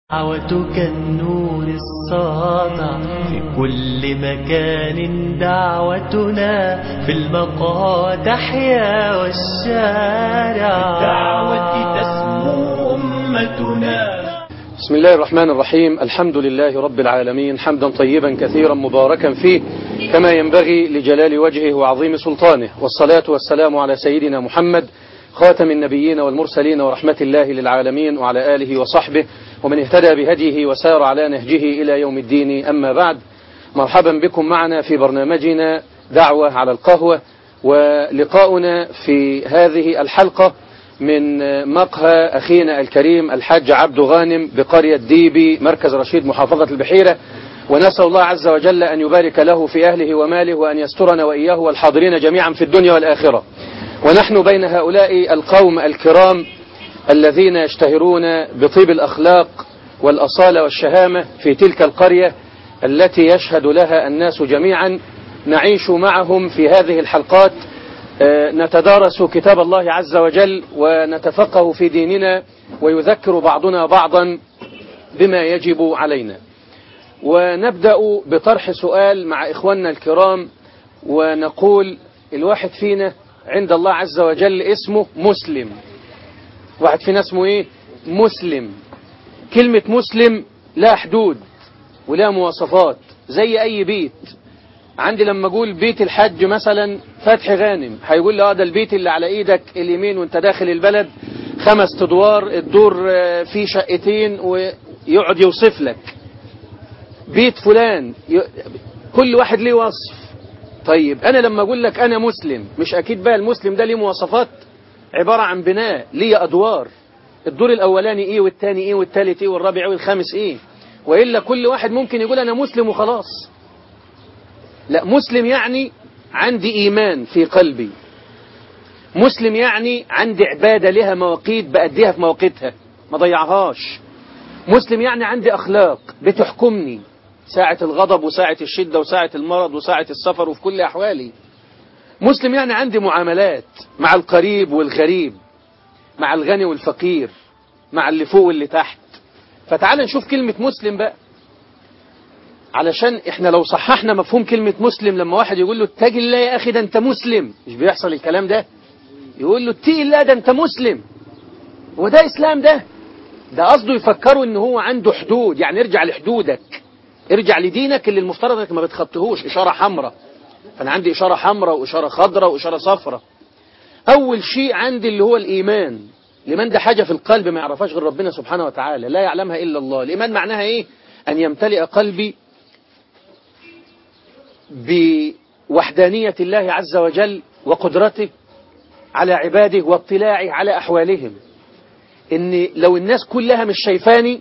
دعوتك النور الساطع في كل مكان دعوتنا في المقاد أحيا والشارع بالدعوة تسمو أمتنا بسم الله الرحمن الرحيم الحمد لله رب العالمين حمدا طيبا كثيرا مباركا فيه كما ينبغي لجلال وجهه وعظيم سلطانه والصلاة والسلام على سيدنا محمد خاتم النبيين والمرسلين ورحمة الله للعالمين وعلى آله وصحبه ومن اهتدى بهديه وسار على نهجه إلى يوم الدين أما بعد مرحبا بكم معنا في برنامجنا دعوة على القهوة ولقاؤنا في هذه الحلقة من مقهى أخينا الكريم الحاج عبد غانم بقرية ديبي مركز رشيد محافظة البحيرة ونسأل الله عز وجل أن يبارك له في أهله وماله وأن يسترنا وإياه والحاضرين جميعا في الدنيا والآخرة ونحن بين هؤلاء القوم الكرام الذين يشتهرون بطيب الأخلاق والأصالة والشهامة في تلك القرية التي يشهد لها الناس جميعا نعيش معهم في هذه الحلقات نتدارس كتاب الله عز وجل ونتفقه في ديننا ويذكر بعضنا بعضا بما يجب علينا ونبدأ بطرح سؤال مع إخواننا الكرام ونقول الواحد فينا عند الله عز وجل اسمه مسلم واحد فينا اسمه ايه مسلم كلمة مسلم لها حدود ولها مواصفات زي اي بيت عندي لما اقول بيت الحج مثلا فتح غانم هيقول لي اه ده البيت اللي على ايدك اليمين وانت داخل البلد خمس ادوار الدور فيه شقتين ويقعد يوصف لك بيت فلان كل واحد ليه وصف طيب انا لما اقول لك انا مسلم مش اكيد بقى المسلم ده ليه مواصفات عبارة عن بناء ليه ادوار الدور الاولاني ايه والتاني ايه والتالت ايه والرابع ايه والخامس ايه والا كل واحد ممكن يقول انا مسلم وخلاص لا مسلم يعني عندي ايمان في قلبي مسلم يعني عندي عبادة لها مواقيت بأديها في مواقيتها ما ضيعهاش مسلم يعني عندي اخلاق بتحكمني ساعة الغضب وساعة الشدة وساعة المرض وساعة السفر وفي كل أحوالي مسلم يعني عندي معاملات مع القريب والغريب مع الغني والفقير مع اللي فوق واللي تحت فتعال نشوف كلمة مسلم بقى علشان احنا لو صححنا مفهوم كلمة مسلم لما واحد يقول له اتق الله يا أخي ده أنت مسلم مش بيحصل الكلام ده يقول له اتق الله ده أنت مسلم هو ده إسلام ده ده قصده يفكروا ان هو عنده حدود يعني ارجع لحدودك ارجع لدينك اللي المفترض انك ما بتخطيهوش اشاره حمراء فانا عندي اشاره حمراء واشاره خضراء واشاره صفراء اول شيء عندي اللي هو الايمان الايمان ده حاجه في القلب ما يعرفهاش غير ربنا سبحانه وتعالى لا يعلمها الا الله الايمان معناها ايه ان يمتلئ قلبي بوحدانيه الله عز وجل وقدرته على عباده واطلاعه على احوالهم ان لو الناس كلها مش شايفاني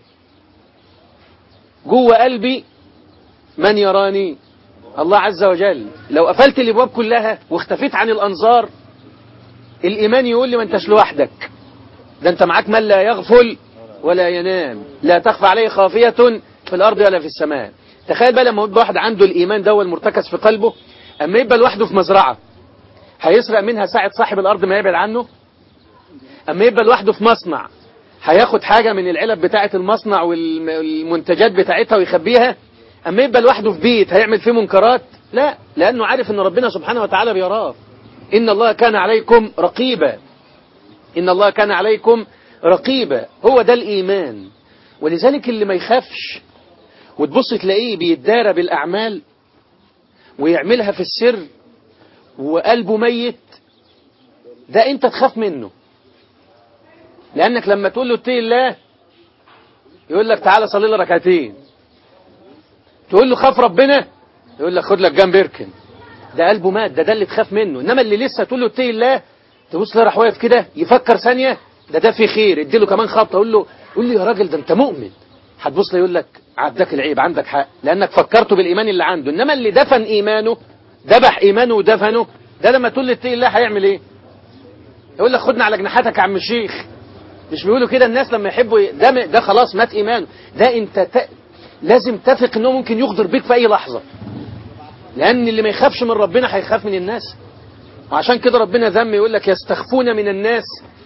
جوه قلبي من يراني الله عز وجل لو قفلت الابواب كلها واختفيت عن الانظار الايمان يقول لي ما انتش لوحدك ده انت معاك من لا يغفل ولا ينام لا تخفى عليه خافية في الارض ولا في السماء تخيل بقى لما يبقى واحد عنده الايمان ده المرتكز في قلبه اما يبقى لوحده في مزرعة هيسرق منها ساعة صاحب الارض ما يبعد عنه اما يبقى لوحده في مصنع هياخد حاجة من العلب بتاعة المصنع والمنتجات بتاعتها ويخبيها أما يبقى لوحده في بيت هيعمل فيه منكرات لا لأنه عارف أن ربنا سبحانه وتعالى بيراه إن الله كان عليكم رقيبا إن الله كان عليكم رقيبا هو ده الإيمان ولذلك اللي ما يخافش وتبص تلاقيه بيتدارى بالأعمال ويعملها في السر وقلبه ميت ده أنت تخاف منه لأنك لما تقول له اتقي الله يقول لك تعالى صلي لي ركعتين تقول له خاف ربنا يقول لك خد لك جنب اركن ده قلبه مات ده ده اللي تخاف منه انما اللي لسه تقول له اتقي الله تبص له راح واقف كده يفكر ثانيه ده ده في خير ادي له كمان خبطه قول له قول له يا راجل ده انت مؤمن هتبص له يقول لك عداك العيب عندك حق لانك فكرته بالايمان اللي عنده انما اللي دفن ايمانه ذبح ايمانه ودفنه ده لما تقول له اتقي الله هيعمل ايه يقول لك خدنا على جناحاتك يا عم الشيخ مش بيقولوا كده الناس لما يحبوا ده ده خلاص مات ايمانه ده انت ت... لازم تثق انه ممكن يغدر بيك في اي لحظه لان اللي ما يخافش من ربنا هيخاف من الناس وعشان كده ربنا ذم يقول لك يستخفون من الناس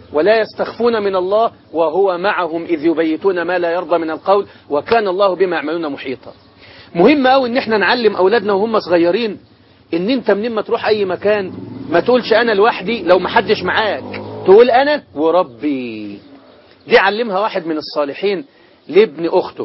ولا يستخفون من الله وهو معهم إذ يبيتون ما لا يرضى من القول وكان الله بما يعملون محيطا مهم قوي ان احنا نعلم اولادنا وهم صغيرين ان انت منين ما تروح اي مكان ما تقولش انا لوحدي لو ما حدش معاك تقول انا وربي دي علمها واحد من الصالحين لابن اخته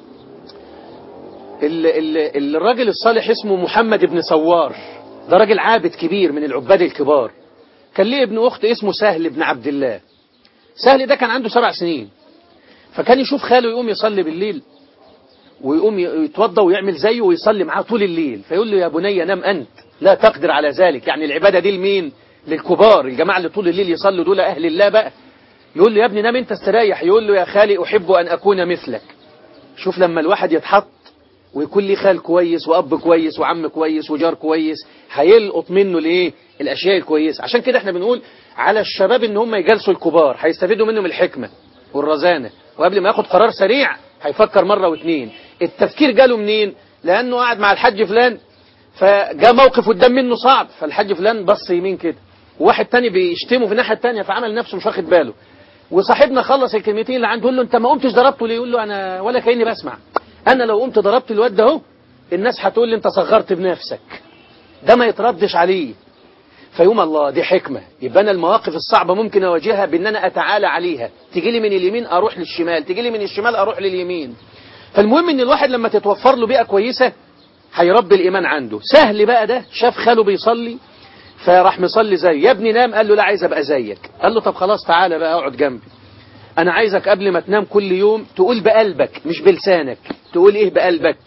ال ال الراجل الصالح اسمه محمد بن سوار ده راجل عابد كبير من العباد الكبار كان ليه ابن اخت اسمه سهل بن عبد الله سهل ده كان عنده سبع سنين فكان يشوف خاله يقوم يصلي بالليل ويقوم يتوضى ويعمل زيه ويصلي معاه طول الليل فيقول له يا بني نام أنت لا تقدر على ذلك يعني العبادة دي لمين للكبار الجماعة اللي طول الليل يصلوا دول أهل الله بقى يقول له يا ابني نام انت استريح يقول له يا خالي أحب أن أكون مثلك شوف لما الواحد يتحط ويكون لي خال كويس وأب كويس وعم كويس وجار كويس هيلقط منه الايه الأشياء الكويسة عشان كده احنا بنقول على الشباب ان هم يجلسوا الكبار هيستفيدوا منهم الحكمة والرزانة وقبل ما ياخد قرار سريع هيفكر مرة واثنين التفكير جاله منين لأنه قاعد مع الحاج فلان فجاء موقف قدام منه صعب فالحاج فلان بص يمين كده وواحد تاني بيشتمه في الناحية التانية فعمل نفسه مش واخد باله وصاحبنا خلص الكلمتين اللي عنده يقول له انت ما قمتش ضربته ليه يقول له انا ولا كاني بسمع انا لو قمت ضربت الواد ده اهو الناس هتقول لي انت صغرت بنفسك ده ما يتردش عليه فيوم الله دي حكمة يبقى أنا المواقف الصعبة ممكن أواجهها بأن أنا أتعالى عليها تيجي لي من اليمين أروح للشمال تيجي لي من الشمال أروح لليمين فالمهم أن الواحد لما تتوفر له بيئة كويسة هيربي الإيمان عنده سهل بقى ده شاف خاله بيصلي فراح مصلي زي يا ابني نام قال له لا عايز أبقى زيك قال له طب خلاص تعالى بقى اقعد جنبي أنا عايزك قبل ما تنام كل يوم تقول بقلبك مش بلسانك تقول إيه بقلبك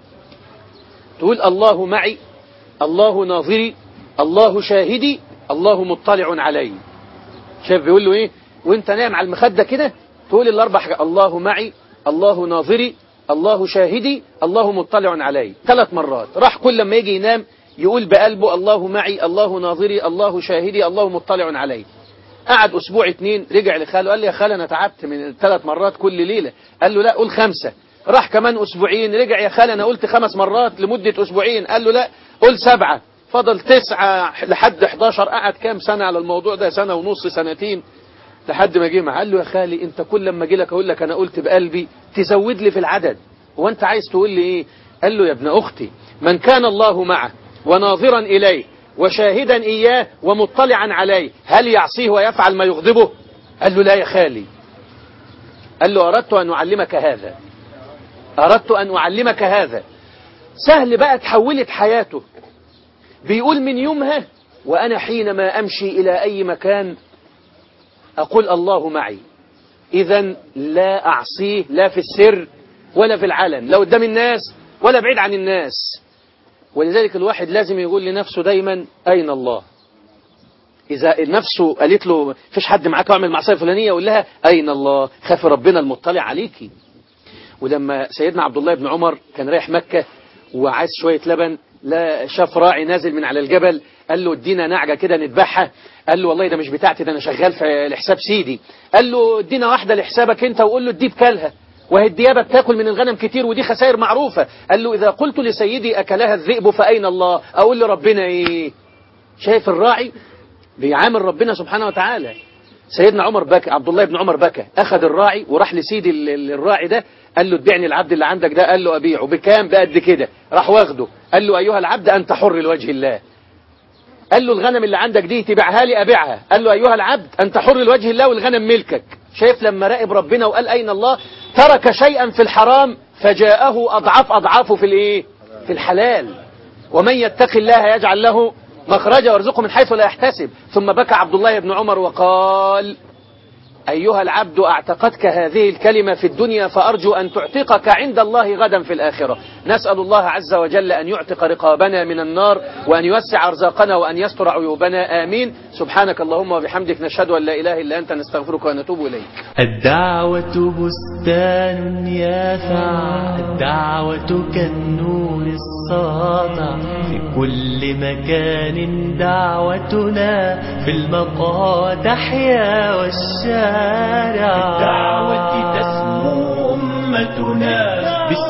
تقول الله معي الله ناظري الله شاهدي الله مطلع علي شايف بيقول له ايه وانت نايم على المخدة كده تقول الاربع حاجات الله معي الله ناظري الله شاهدي الله مطلع علي ثلاث مرات راح كل لما يجي ينام يقول بقلبه الله معي الله ناظري الله شاهدي الله مطلع علي قعد اسبوع اتنين رجع لخاله قال لي يا خاله انا تعبت من ثلاث مرات كل ليله قال له لا قول خمسه راح كمان اسبوعين رجع يا خاله انا قلت خمس مرات لمده اسبوعين قال له لا قول سبعه فضل تسعة لحد 11 قعد كام سنة على الموضوع ده سنة ونص سنتين لحد ما جه معاه قال له يا خالي انت كل لما اجي لك اقول لك انا قلت بقلبي تزود لي في العدد هو انت عايز تقول لي ايه قال له يا ابن اختي من كان الله معه وناظرا اليه وشاهدا اياه ومطلعا عليه هل يعصيه ويفعل ما يغضبه قال له لا يا خالي قال له اردت ان اعلمك هذا اردت ان اعلمك هذا سهل بقى تحولت حياته بيقول من يومها وأنا حينما أمشي إلى أي مكان أقول الله معي إذا لا أعصيه لا في السر ولا في العلن لا قدام الناس ولا بعيد عن الناس ولذلك الواحد لازم يقول لنفسه دايما أين الله إذا نفسه قالت له فيش حد معاك اعمل معصية فلانية يقول لها أين الله خاف ربنا المطلع عليكي ولما سيدنا عبد الله بن عمر كان رايح مكة وعايز شوية لبن لا شاف راعي نازل من على الجبل قال له ادينا نعجة كده نذبحها قال له والله ده مش بتاعتي ده انا شغال في لحساب سيدي قال له ادينا واحدة لحسابك انت وقول له الديب كلها وهي الديابة بتاكل من الغنم كتير ودي خسائر معروفة قال له إذا قلت لسيدي أكلها الذئب فأين الله أقول لربنا إيه شايف الراعي بيعامل ربنا سبحانه وتعالى سيدنا عمر بكى عبد الله بن عمر بكى أخذ الراعي وراح لسيدي الراعي ده قال له ادعني العبد اللي عندك ده قال له أبيعه بكام بقد كده راح واخده قال له أيها العبد أنت حر لوجه الله قال له الغنم اللي عندك دي تبيعها لي أبيعها قال له أيها العبد أنت حر لوجه الله والغنم ملكك شايف لما راقب ربنا وقال أين الله ترك شيئا في الحرام فجاءه أضعاف أضعافه في الإيه في الحلال ومن يتق الله يجعل له مخرجا ويرزقه من حيث لا يحتسب ثم بكى عبد الله بن عمر وقال أيها العبد أعتقدك هذه الكلمة في الدنيا فأرجو أن تعتقك عند الله غدا في الآخرة نسأل الله عز وجل أن يعتق رقابنا من النار وأن يوسع أرزاقنا وأن يستر عيوبنا آمين سبحانك اللهم وبحمدك نشهد أن لا إله إلا أنت نستغفرك ونتوب إليك الدعوة بستان يافع الدعوة كالنور الساطع في كل مكان دعوتنا في المقاد أحيا والشارع بالدعوة تسمو أمتنا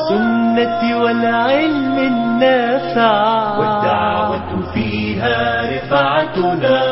بالسنة والعلم النافع والدعوة فيها رفعتنا